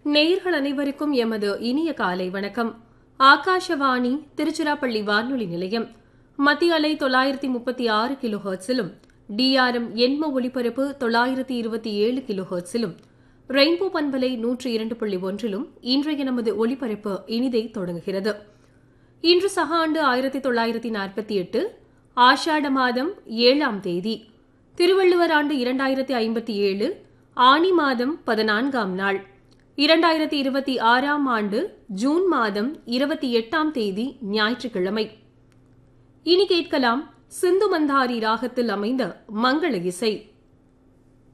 நேயர்கள் அனைவருக்கும் எமது இனிய காலை வணக்கம் ஆகாஷவாணி திருச்சிராப்பள்ளி வானொலி நிலையம் மத்திய அலை தொள்ளாயிரத்தி முப்பத்தி ஆறு கிலோ ஹெர்ட்ஸிலும் டிஆர்எம் எண்ம ஒலிபரப்பு தொள்ளாயிரத்தி இருபத்தி ஏழு கிலோ ஹெர்ட்ஸிலும் ரெயின்போ பண்பலை நூற்றி இரண்டு புள்ளி ஒன்றிலும் இன்றைய நமது ஒலிபரப்பு இனிதை தொடங்குகிறது இன்று சக ஆண்டு ஆயிரத்தி தொள்ளாயிரத்தி நாற்பத்தி எட்டு ஆஷாட மாதம் ஏழாம் தேதி திருவள்ளுவர் ஆண்டு இரண்டாயிரத்தி ஐம்பத்தி ஏழு ஆனி மாதம் பதினான்காம் நாள் இரண்டாயிரத்தி இருபத்தி ஆறாம் ஆண்டு ஜூன் மாதம் இருபத்தி எட்டாம் தேதி ஞாயிற்றுக்கிழமை இனி கேட்கலாம் சிந்து மந்தாரி ராகத்தில் அமைந்த மங்கள இசை